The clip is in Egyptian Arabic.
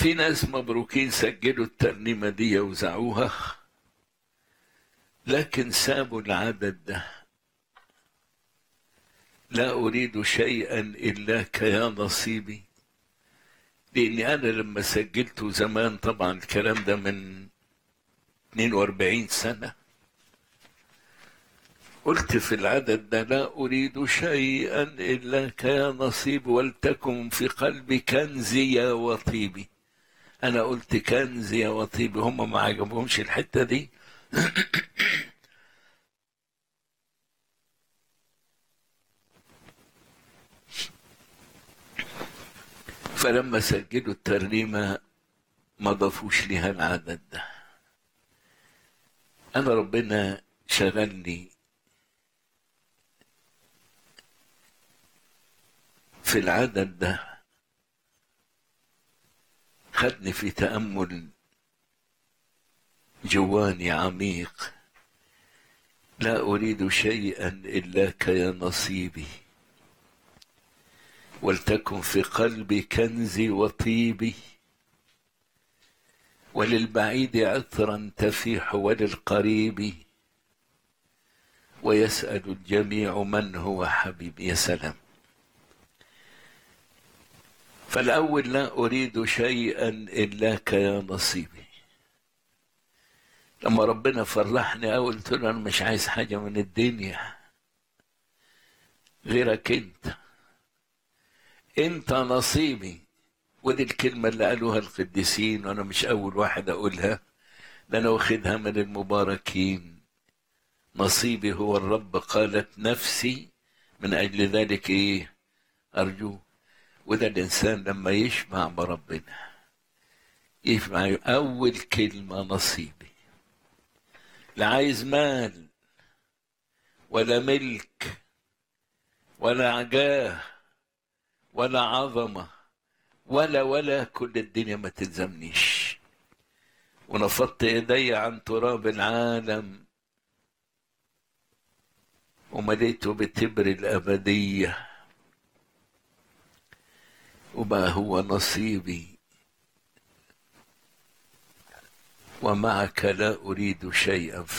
في ناس مبروكين سجلوا الترنيمة دي وزعوها لكن سابوا العدد ده لا أريد شيئا إلاك يا نصيبي لأني أنا لما سجلته زمان طبعا الكلام ده من 42 سنة قلت في العدد ده لا أريد شيئا إلاك يا نصيب ولتكن في قلبي كنزي وطيبي أنا قلت كنزي وطيبي هم ما عجبهمش الحتة دي فلما سجلوا الترنيمة ما ضافوش لها العدد ده أنا ربنا شغلني في العدد ده خدني في تأمل جواني عميق لا أريد شيئا إلاك يا نصيبي ولتكن في قلبي كنزي وطيبي وللبعيد عطرا تفيح وللقريب ويسأل الجميع من هو حبيبي يا سلام فالأول لا أريد شيئا إلاك يا نصيبي لما ربنا فرحني أول قلت له أنا مش عايز حاجة من الدنيا غيرك أنت أنت نصيبي ودي الكلمة اللي قالوها القديسين وأنا مش أول واحد أقولها ده أنا واخدها من المباركين نصيبي هو الرب قالت نفسي من أجل ذلك إيه أرجوه وده الإنسان لما يشبع بربنا يشبع أول كلمة نصيبي لا عايز مال ولا ملك ولا عجاه ولا عظمة ولا ولا كل الدنيا ما تلزمنيش ونفضت ايدي عن تراب العالم ومليته بتبر الأبدية وما هو نصيبي ومعك لا أريد شيئا